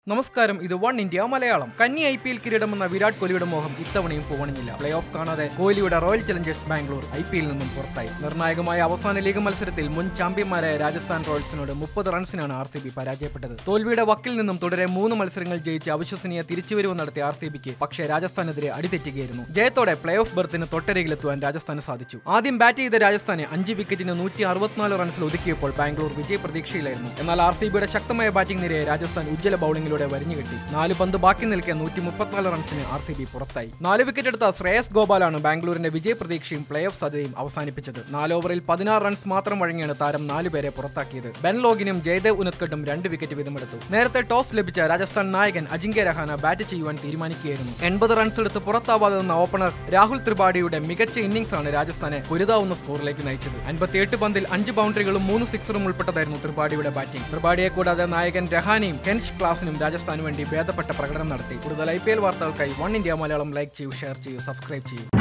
നമസ്കാരം ഇത് one India Malayalam കന്നി ഐ പി എൽ കിരീടമെന്ന വിരാട് കോഹ്ലിയുടെ മോഹം ഇത്തവണയും പോകണില്ല പ്ലേ ഓഫ് കാണാതെ കോഹ്ലിയുടെ Royal Challengers Bangalore I P എല്ലിൽ നിന്നും പുറത്തായി നിർണായകമായ അവസാന ലീഗ് മത്സരത്തിൽ മുൻ ചാമ്പ്യന്മാരായ രാജസ്ഥാൻ റോയൽസിനോട് മുപ്പത് റൺസിനാണ് ആർ സി ബി പരാജയപ്പെട്ടത് തോൽവിയുടെ വക്കിൽ നിന്നും തുടരെ മൂന്ന് മത്സരങ്ങൾ ജയിച്ച് അവിശ്വസനീയ തിരിച്ചുവരവ് നടത്തിയ ആർ സി ബിക്ക് പക്ഷേ രാജസ്ഥാനെതിരെ അടിതെറ്റുകയായിരുന്നു ജയത്തോടെ പ്ലേ ഓഫ് ബർത്തിന് തൊട്ടരികിലെത്തുവാൻ രാജസ്ഥാന് സാധിച്ചു ആദ്യം ബാറ്റ് ചെയ്ത രാജസ്ഥാനെ അഞ്ച് വിക്കറ്റിന് നൂറ്റി അറുപത്തിനാല് റൺസിൽ ഒതുക്കിയപ്പോൾ ബാംഗ്ലൂർ വിജയ പ്രതീക്ഷയിലായിരുന്നു എന്നാൽ ആർ സി ബിയുടെ ശക്തമായ ബാറ്റിംഗ് നിരയെ രാജസ്ഥാൻ ഉജ്ജ്വല ബൌളിംഗിലൂടെ വരിഞ്ഞുകെട്ടി നാല് പന്ത് ബാക്കി നിൽക്കെ നൂറ്റി മുപ്പത്തിനാല് റൺസിന് ആർ സി ബി പുറത്തായി നാല് വിക്കറ്റ് എടുത്ത ശ്രേയസ് ഗോപാലാണ് ബാംഗ്ലൂരിന്റെ വിജയ പ്രതീക്ഷയും പ്ലേ ഓഫ് സാധ്യതയും അവസാനിപ്പിച്ചത് നാല് ഓവറിൽ പതിനാറ് റൺസ് മാത്രം വഴങ്ങിയാണ് താരം നാല് പേരെ പുറത്താക്കിയത് ബെൻ ലോഗിനും ജയദേവ് ഉനത്കട്ടും രണ്ട് വിക്കറ്റ് വീതമെടുത്തു നേരത്തെ ടോസ് ലഭിച്ച രാജസ്ഥാൻ നായകൻ അജിങ്ക്യ രഹാന ബാറ്റ് ചെയ്യുവാൻ തീരുമാനിക്കുകയായിരുന്നു എൺപത് റൺസ് എടുത്ത് പുറത്താവാതെ നിന്ന ഓപ്പണർ രാഹുൽ ത്രിപാഠിയുടെ മികച്ച ഇന്നിംഗ്സ് ആണ് രാജസ്ഥാനെ പൊരുതാവുന്ന സ്കോറിലേക്ക് നയിച്ചത് അൻപത്തിയെട്ട് പന്തിൽ അഞ്ച് ബൗണ്ടറികളും മൂന്ന് സിക്സറും ഉൾപ്പെട്ടതായിരുന്നു ത്രിപാഠിയുടെ ബാറ്റിംഗ് ത്രിപാഠിയെ കൂടാതെ നായകൻ രഹാനയും കെൻഷ് ക്ലാസിനും രാജസ്ഥാനു വേണ്ടി ഭേദപ്പെട്ട പ്രകടനം നടത്തി കൂടുതൽ ഐ പി എൽ വാർത്തകൾക്കായി വൺ ഇന്ത്യ മലയാളം ലൈക്ക് ചെയ്യൂ ഷെയർ ചെയ്യൂ സബ്സ്ക്രൈബ് ചെയ്യൂ